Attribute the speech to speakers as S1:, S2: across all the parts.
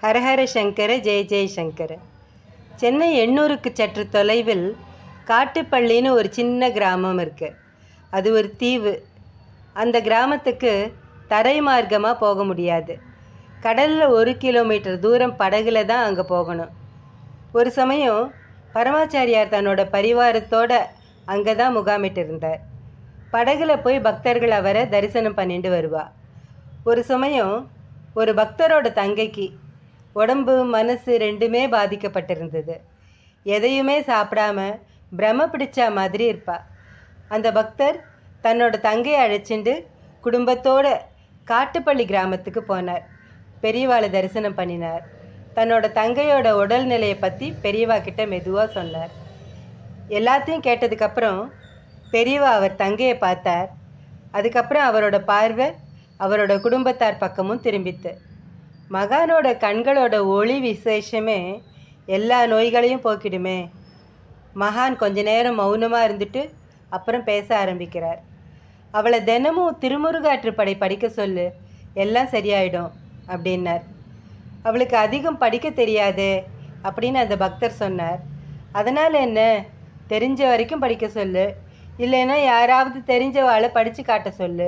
S1: ஹரஹர சங்கர ஜெய ஜெய சங்கர சென்னை எண்ணூருக்கு சற்று தொலைவில் காட்டுப்பள்ளின்னு ஒரு சின்ன கிராமம் இருக்கு அது ஒரு தீவு அந்த கிராமத்துக்கு தரை மார்க்கமாக போக முடியாது கடலில் ஒரு கிலோமீட்டர் தூரம் படகுல தான் அங்கே போகணும் ஒரு சமயம் பரமாச்சாரியார் தன்னோட பரிவாரத்தோட அங்கே தான் முகாமிட்டு இருந்தார் படகுல போய் பக்தர்கள் அவரை தரிசனம் பண்ணிட்டு வருவா ஒரு சமயம் ஒரு பக்தரோட தங்கைக்கு உடம்பு மனசு ரெண்டுமே பாதிக்கப்பட்டிருந்தது எதையுமே சாப்பிடாம பிரம பிடிச்ச மாதிரி இருப்பா அந்த பக்தர் தன்னோட தங்கையை அழைச்சிண்டு குடும்பத்தோட காட்டுப்பள்ளி கிராமத்துக்கு போனார் பெரியவாளை தரிசனம் பண்ணினார் தன்னோட தங்கையோட உடல்நிலையை பற்றி பெரியவா கிட்ட மெதுவாக சொன்னார் எல்லாத்தையும் கேட்டதுக்கப்புறம் பெரியவா அவர் தங்கையை பார்த்தார் அதுக்கப்புறம் அவரோட பார்வை அவரோட குடும்பத்தார் பக்கமும் திரும்பித்து மகானோட கண்களோட ஒளி விசேஷமே எல்லா நோய்களையும் போக்கிடுமே மகான் கொஞ்ச நேரம் மௌனமாக இருந்துட்டு அப்புறம் பேச ஆரம்பிக்கிறார் அவளை தினமும் திருமுருகாற்றுப்படை படிக்க சொல்லு எல்லாம் சரியாயிடும் அப்படின்னார் அவளுக்கு அதிகம் படிக்க தெரியாதே அப்படின்னு அந்த பக்தர் சொன்னார் அதனால் என்ன தெரிஞ்ச வரைக்கும் படிக்க சொல்லு இல்லைன்னா யாராவது தெரிஞ்சவாளை படித்து காட்ட சொல்லு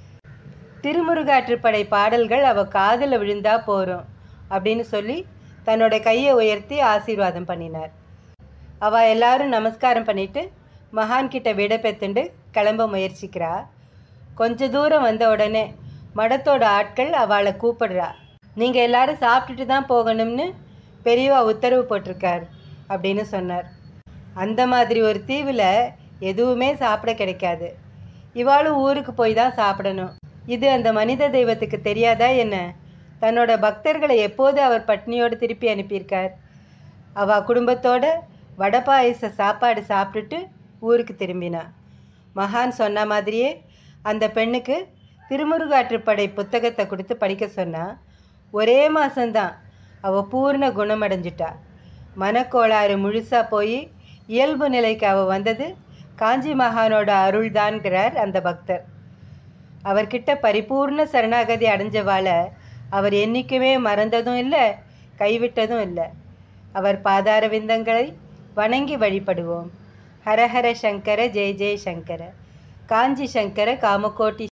S1: திருமுருகாற்றுப்படை பாடல்கள் அவ காதில் விழுந்தா போகிறோம் அப்படின்னு சொல்லி தன்னோட கையை உயர்த்தி ஆசீர்வாதம் பண்ணினார் அவ எல்லாரும் நமஸ்காரம் பண்ணிட்டு மகான் கிட்ட விட பெத்துண்டு கிளம்ப முயற்சிக்கிறா கொஞ்ச தூரம் வந்த உடனே மடத்தோட ஆட்கள் அவளை கூப்பிடுறா நீங்கள் எல்லாரும் சாப்பிட்டுட்டு தான் போகணும்னு பெரியவா உத்தரவு போட்டிருக்கார் அப்படின்னு சொன்னார் அந்த மாதிரி ஒரு தீவில் எதுவுமே சாப்பிட கிடைக்காது இவாளும் ஊருக்கு போய் தான் சாப்பிடணும் இது அந்த மனித தெய்வத்துக்கு தெரியாதா என்ன தன்னோட பக்தர்களை எப்போது அவர் பட்னியோடு திருப்பி அனுப்பியிருக்கார் அவ குடும்பத்தோட வடை பாயச சாப்பாடு சாப்பிட்டுட்டு ஊருக்கு திரும்பினா மகான் சொன்ன மாதிரியே அந்த பெண்ணுக்கு திருமுருகாற்றுப்படை புத்தகத்தை கொடுத்து படிக்க சொன்னா ஒரே மாதம்தான் அவள் பூர்ண குணமடைஞ்சிட்டா மனக்கோளாறு முழுசாக போய் இயல்பு நிலைக்கு அவள் வந்தது காஞ்சி மகானோட அருள்தான்கிறார் அந்த பக்தர் அவர்கிட்ட பரிபூர்ண சரணாகதி அடைஞ்சவாள அவர் என்றைக்குமே மறந்ததும் இல்லை கைவிட்டதும் இல்லை அவர் பாதார விந்தங்களை வணங்கி வழிபடுவோம் ஹரஹர சங்கர ஜெய ஜெய சங்கர காஞ்சி சங்கர காமகோட்டி